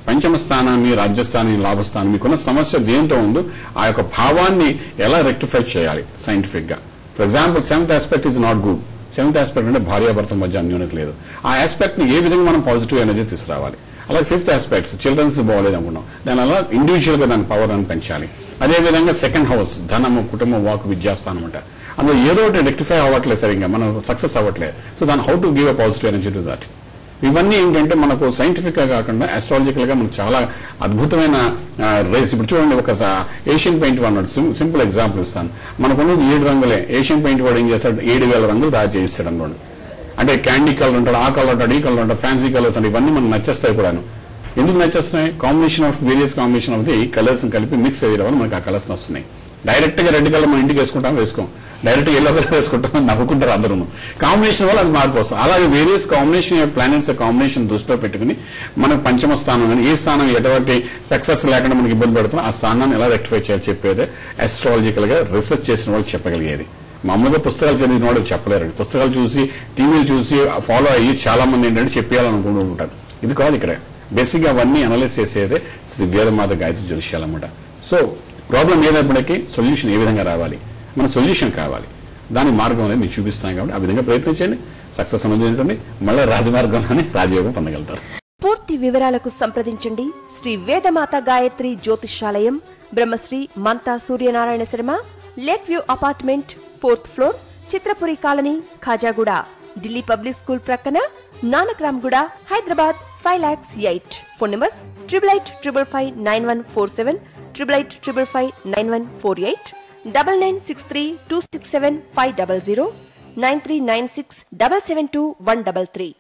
పంచమ స్థానాన్ని రాజ్యస్థానాన్ని లాభస్థానం మీకున్న సమస్య దేంతో ఉందో ఆ యొక్క భావాన్ని ఎలా రెక్టిఫై చేయాలి సైంటిఫిక్ గా for example seventh aspect is not good seventh aspect అంటే భార్యాభర్త మధ్య అన్యోన్యత లేదు ఆ ఆస్పెక్ట్ ని ఏ విధంగా మనం పాజిటివ్ ఎనర్జీ తీసుకురావాలి అలాగే ఫిఫ్త్ ఆస్పెక్ట్స్ చిల్డ్రన్స్ బాగోలేదు అనుకున్నాం దాని అలా ఇండివిజువల్ గా దాని పవర్ అని పెంచాలి అదే విధంగా సెకండ్ హౌస్ ధనము కుటుంబం వాక్ విద్యాస్థానం అంట అందులో ఏదో ఒకటి రెక్టిఫై అవ్వట్లేదు సరిగ్గా మనం సక్సెస్ అవ్వట్లేదు సో దాని how to give a positive energy to that ఇవన్నీ ఏంటంటే మనకు సైంటిఫిక్ గా కాకుండా astrological గా మనకు చాలా అద్భుతమైన రేస్ ఇప్పుడు చూడండి ఒక ఏషియన్ పెయింట్ అన్నాడు సింపుల్ ఎగ్జాంపుల్ ఇస్తాను మనకు ఉన్నది ఏడు రంగులే ఏషియన్ పెయింట్ వాడు ఏం చేస్తాడు ఏడు వేల రంగులు తయారు చేయిస్తాడు అనుకోండి అంటే క్యాండీ కలర్ ఉంటాడు ఆ కలర్ ఉంటాడు ఈ కలర్ ఉంటాడు ఫ్యాన్సీ కలర్స్ అంటే ఇవన్నీ మనకు నచ్చేస్తాయి కూడాను ఎందుకు నచ్చేస్తున్నాయి combination of various combination of the colours కలిపి మిక్స్ అయ్యడం వల్ల మనకు ఆ కలర్స్ వస్తున్నాయి డైరెక్ట్ గా రెడ్ కలర్ మన ఇంటికి వేసుకుంటాం వేసుకోం డైరెక్ట్ ఎల్లో కలర్ వేసుకుంటాం నవ్వుకుంటారు అందరూ కాంబినేషన్ వల్ల అది మార్పు వస్తుంది అలాగే వేరియస్ కాంబినేషన్ ప్లానెట్స్ కాంబినేషన్ దృష్టిలో పెట్టుకుని మనకు పంచమ స్థానం కానీ ఏ స్థానం ఎటువంటి సక్సెస్ లేకుండా మనకి ఇబ్బంది పడుతున్నా ఆ స్థానాన్ని ఎలా రెక్టిఫై చేయాలి చెప్పేదే అస్ట్రాలజికల్ గా రీసెర్చ్ చేసిన వాళ్ళు చెప్పగలిగేది మామూలుగా పుస్తకాలు చదివిన వాళ్ళు చెప్పలేరు పుస్తకాలు చూసి టీవీలు చూసి ఫాలో అయ్యి చాలా మంది ఏంటంటే చెప్పేయాలనుకుంటూ ఉంటారు ఇది కాదు ఇక్కడ బేసిక్ గా అవన్నీ అనలైజ్ చేసేదే శ్రీ వేదమాత గాయత్రి జ్యోతిష్యాలు అనమాట సో ప్రాబ్లం ఏదైనప్పటికీ సొల్యూషన్ ఏ విధంగా రావాలి మన సొల్యూషన్ కావాలి దాని మార్గం అనేది మీకు చూపిస్తాం కాబట్టి ఆ విధంగా ప్రయత్నించండి సక్సెస్ అనేది ఏంటంటే మళ్ళీ రాజమార్గంలోనే రాజయోగం పొందగలుగుతారు పూర్తి వివరాలకు సంప్రదించండి Shri Vedamata Gayatri Jyotishalayam Brahmashri Manta Suryanarayana Sharma lake view apartment fourth floor Chitrapuri colony Khajaguda Delhi public school ప్రక్కన Nanakramguda Hyderabad five lakhs eight phone numbers triple eight triple five nine one four seven triple eight triple five nine one four eight double nine six three two six seven five double zero nine three nine six double seven two one double three